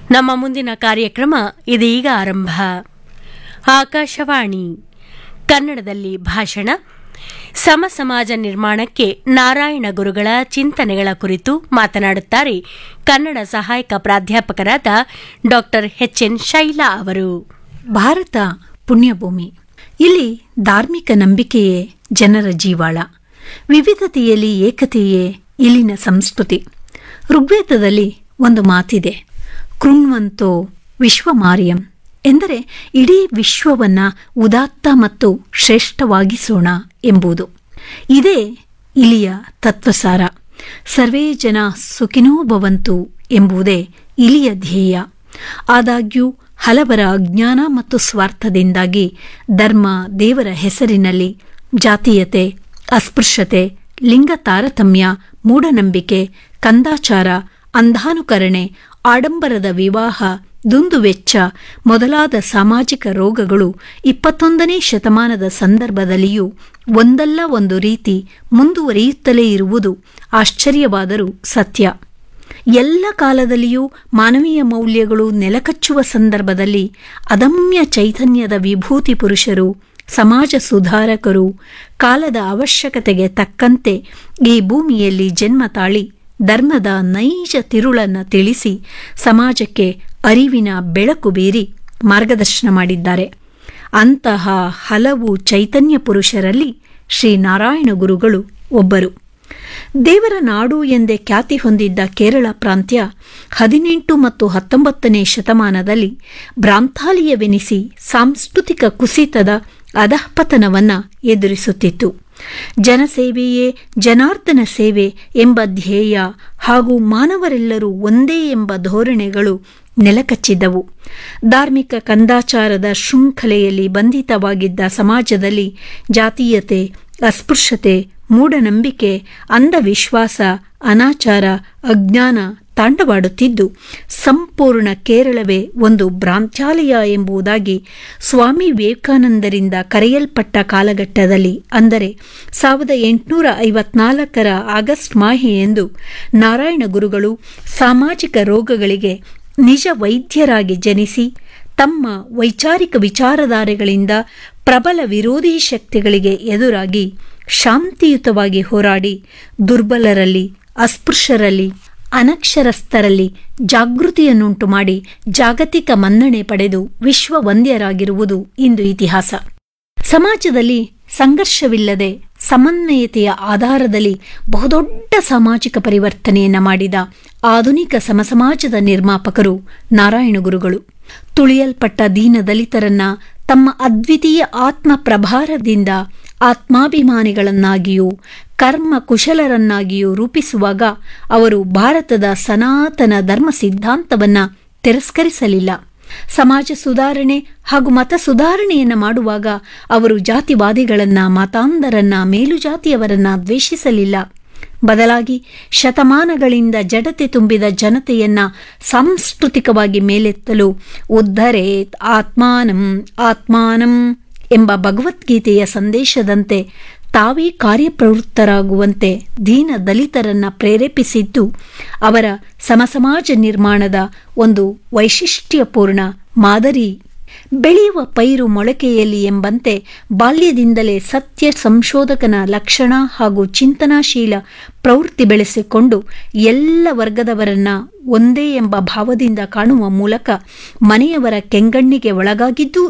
ನಮ್ಮ ಮುಂದಿನ ಕಾರ್ಯಕ್ರಮ ಇದೀಗ ಆರಂಭ ಆಕಾಶವಾಣಿ ಕನ್ನಡದಲ್ಲಿ ಭಾಷಣ ಸಮ ಸಮಾಜ ನಿರ್ಮಾಣಕ್ಕೆ ನಾರಾಯಣ ಗುರುಗಳ ಚಿಂತನೆಗಳ ಕುರಿತು ಮಾತನಾಡುತ್ತಾರೆ ಕನ್ನಡ ಸಹಾಯಕ ಪ್ರಾಧ್ಯಾಪಕರಾದ ಡಾ ಎನ್ ಶೈಲಾ ಅವರು ಭಾರತ ಪುಣ್ಯಭೂಮಿ ಇಲ್ಲಿ ಧಾರ್ಮಿಕ ನಂಬಿಕೆಯೇ ಜನರ ಜೀವಾಳ ವಿವಿಧತೆಯಲ್ಲಿ ಏಕತೆಯೇ ಇಲ್ಲಿನ ಸಂಸ್ಕೃತಿ ಋಗ್ವೇದದಲ್ಲಿ ಒಂದು ಮಾತಿದೆ ಕೃಣ್ವಂತೋ ವಿಶ್ವಮಾರ್ಯಂ ಎಂದರೆ ಇಡೀ ವಿಶ್ವವನ್ನ ಉದಾತ್ತ ಮತ್ತು ಶ್ರೇಷ್ಠವಾಗಿಸೋಣ ಎಂಬುದು ಇದೇ ಇಲಿಯ ತತ್ವಸಾರ ಸರ್ವೇ ಜನ ಸುಖಿನೋ ಭವಂತು ಎಂಬುದೇ ಇಲಿಯ ಧ್ಯೇಯ ಆದಾಗ್ಯೂ ಹಲವರ ಅಜ್ಞಾನ ಮತ್ತು ಸ್ವಾರ್ಥದಿಂದಾಗಿ ಧರ್ಮ ದೇವರ ಹೆಸರಿನಲ್ಲಿ ಜಾತೀಯತೆ ಅಸ್ಪೃಶ್ಯತೆ ಲಿಂಗ ತಾರತಮ್ಯ ಮೂಢನಂಬಿಕೆ ಕಂದಾಚಾರ ಅಂಧಾನುಕರಣೆ ಆಡಂಬರದ ವಿವಾಹ ದುಂದುವೆಚ್ಚ ಮೊದಲಾದ ಸಾಮಾಜಿಕ ರೋಗಗಳು ಇಪ್ಪತ್ತೊಂದನೇ ಶತಮಾನದ ಸಂದರ್ಭದಲ್ಲಿಯೂ ಒಂದಲ್ಲ ಒಂದು ರೀತಿ ಮುಂದುವರಿಯುತ್ತಲೇ ಇರುವುದು ಆಶ್ಚರ್ಯವಾದರೂ ಸತ್ಯ ಎಲ್ಲ ಕಾಲದಲ್ಲಿಯೂ ಮಾನವೀಯ ಮೌಲ್ಯಗಳು ನೆಲಕಚ್ಚುವ ಸಂದರ್ಭದಲ್ಲಿ ಅದಮ್ಯ ಚೈತನ್ಯದ ವಿಭೂತಿ ಪುರುಷರು ಸಮಾಜ ಸುಧಾರಕರು ಕಾಲದ ಅವಶ್ಯಕತೆಗೆ ತಕ್ಕಂತೆ ಈ ಭೂಮಿಯಲ್ಲಿ ಜನ್ಮ ತಾಳಿ ಧರ್ಮದ ನೈಜ ತಿರುಳನ್ನು ತಿಳಿಸಿ ಸಮಾಜಕ್ಕೆ ಅರಿವಿನ ಬೆಳಕು ಬೀರಿ ಮಾರ್ಗದರ್ಶನ ಮಾಡಿದ್ದಾರೆ ಅಂತಹ ಹಲವು ಚೈತನ್ಯ ಪುರುಷರಲ್ಲಿ ಶ್ರೀನಾರಾಯಣ ಗುರುಗಳು ಒಬ್ಬರು ದೇವರ ನಾಡು ಎಂದೇ ಖ್ಯಾತಿ ಹೊಂದಿದ್ದ ಕೇರಳ ಪ್ರಾಂತ್ಯ ಹದಿನೆಂಟು ಮತ್ತು ಹತ್ತೊಂಬತ್ತನೇ ಶತಮಾನದಲ್ಲಿ ಭ್ರಾಂತಾಲೀಯವೆನಿಸಿ ಸಾಂಸ್ಕೃತಿಕ ಕುಸಿತದ ಅಧಃಪತನವನ್ನ ಎದುರಿಸುತ್ತಿತ್ತು ಜನಸೇವೆಯೇ ಜನಾರ್ದನ ಸೇವೆ ಎಂಬ ಧ್ಯೇಯ ಹಾಗೂ ಮಾನವರೆಲ್ಲರೂ ಒಂದೇ ಎಂಬ ಧೋರಣೆಗಳು ನೆಲಕಚ್ಚಿದ್ದವು ಧಾರ್ಮಿಕ ಕಂದಾಚಾರದ ಶೃಂಖಲೆಯಲ್ಲಿ ಬಂಧಿತವಾಗಿದ್ದ ಸಮಾಜದಲ್ಲಿ ಜಾತೀಯತೆ ಅಸ್ಪೃಶ್ಯತೆ ಮೂಢನಂಬಿಕೆ ಅಂಧವಿಶ್ವಾಸ ಅನಾಚಾರ ಅಜ್ಞಾನ ತಾಂಡವಾಡುತ್ತಿದ್ದು ಸಂಪೂರ್ಣ ಕೇರಳವೇ ಒಂದು ಭ್ರಾಂತ್ಯಾಲಯ ಎಂಬುದಾಗಿ ಸ್ವಾಮಿ ವಿವೇಕಾನಂದರಿಂದ ಕರೆಯಲ್ಪಟ್ಟ ಕಾಲಘಟ್ಟದಲ್ಲಿ ಅಂದರೆ ಸಾವಿರದ ಎಂಟುನೂರ ಐವತ್ನಾಲ್ಕರ ಆಗಸ್ಟ್ ಮಾಹೆಯೆಂದು ನಾರಾಯಣ ಗುರುಗಳು ಸಾಮಾಜಿಕ ರೋಗಗಳಿಗೆ ನಿಜ ವೈದ್ಯರಾಗಿ ಜನಿಸಿ ತಮ್ಮ ವೈಚಾರಿಕ ವಿಚಾರಧಾರೆಗಳಿಂದ ಪ್ರಬಲ ವಿರೋಧಿ ಶಕ್ತಿಗಳಿಗೆ ಎದುರಾಗಿ ಶಾಂತಿಯುತವಾಗಿ ಹೋರಾಡಿ ದುರ್ಬಲರಲ್ಲಿ ಅಸ್ಪೃಶ್ಯರಲ್ಲಿ ಅನಕ್ಷರಸ್ಥರಲ್ಲಿ ಜಾಗೃತಿಯನ್ನುಂಟು ಮಾಡಿ ಜಾಗತಿಕ ಮನ್ನಣೆ ಪಡೆದು ವಿಶ್ವ ವಂದ್ಯರಾಗಿರುವುದು ಇಂದು ಇತಿಹಾಸ ಸಮಾಜದಲ್ಲಿ ಸಂಘರ್ಷವಿಲ್ಲದೆ ಸಮನ್ವಯತೆಯ ಆಧಾರದಲ್ಲಿ ಬಹುದೊಡ್ಡ ಸಾಮಾಜಿಕ ಪರಿವರ್ತನೆಯನ್ನ ಮಾಡಿದ ಆಧುನಿಕ ಸಮಸಮಾಜದ ನಿರ್ಮಾಪಕರು ನಾರಾಯಣ ಗುರುಗಳು ತುಳಿಯಲ್ಪಟ್ಟ ದೀನ ದಲಿತರನ್ನ ತಮ್ಮ ಅದ್ವಿತೀಯ ಆತ್ಮ ಪ್ರಭಾರದಿಂದ ಆತ್ಮಾಭಿಮಾನಿಗಳನ್ನಾಗಿಯೂ ಕರ್ಮ ಕುಶಲರನ್ನಾಗಿಯೂ ರೂಪಿಸುವಾಗ ಅವರು ಭಾರತದ ಸನಾತನ ಧರ್ಮ ಸಿದ್ಧಾಂತವನ್ನ ತಿರಸ್ಕರಿಸಲಿಲ್ಲ ಸಮಾಜ ಸುಧಾರಣೆ ಹಾಗೂ ಮತ ಸುಧಾರಣೆಯನ್ನ ಮಾಡುವಾಗ ಅವರು ಜಾತಿವಾದಿಗಳನ್ನ ಮತಾಂಧರನ್ನ ಮೇಲುಜಾತಿಯವರನ್ನ ದ್ವೇಷಿಸಲಿಲ್ಲ ಬದಲಾಗಿ ಶತಮಾನಗಳಿಂದ ಜಡತೆ ತುಂಬಿದ ಜನತೆಯನ್ನ ಸಾಂಸ್ಕೃತಿಕವಾಗಿ ಮೇಲೆತ್ತಲು ಉದ್ಧರೇತ್ ಆತ್ಮಾನಂ ಆತ್ಮಾನಂ ಎಂಬ ಭಗವದ್ಗೀತೆಯ ಸಂದೇಶದಂತೆ ತಾವೇ ಕಾರ್ಯಪ್ರವೃತ್ತರಾಗುವಂತೆ ದೀನ ದಲಿತರನ್ನ ಪ್ರೇರೇಪಿಸಿದ್ದು ಅವರ ಸಮಸಮಾಜ ನಿರ್ಮಾಣದ ಒಂದು ವೈಶಿಷ್ಟ್ಯಪೂರ್ಣ ಮಾದರಿ ಬೆಳೆಯುವ ಪೈರು ಮೊಳಕೆಯಲ್ಲಿ ಎಂಬಂತೆ ಬಾಲ್ಯದಿಂದಲೇ ಸತ್ಯ ಸಂಶೋಧಕನ ಲಕ್ಷಣ ಹಾಗೂ ಚಿಂತನಾಶೀಲ ಪ್ರವೃತ್ತಿ ಬೆಳೆಸಿಕೊಂಡು ಎಲ್ಲ ವರ್ಗದವರನ್ನ ಒಂದೇ ಎಂಬ ಭಾವದಿಂದ ಕಾಣುವ ಮೂಲಕ ಮನೆಯವರ ಕೆಂಗಣ್ಣಿಗೆ ಒಳಗಾಗಿದ್ದೂ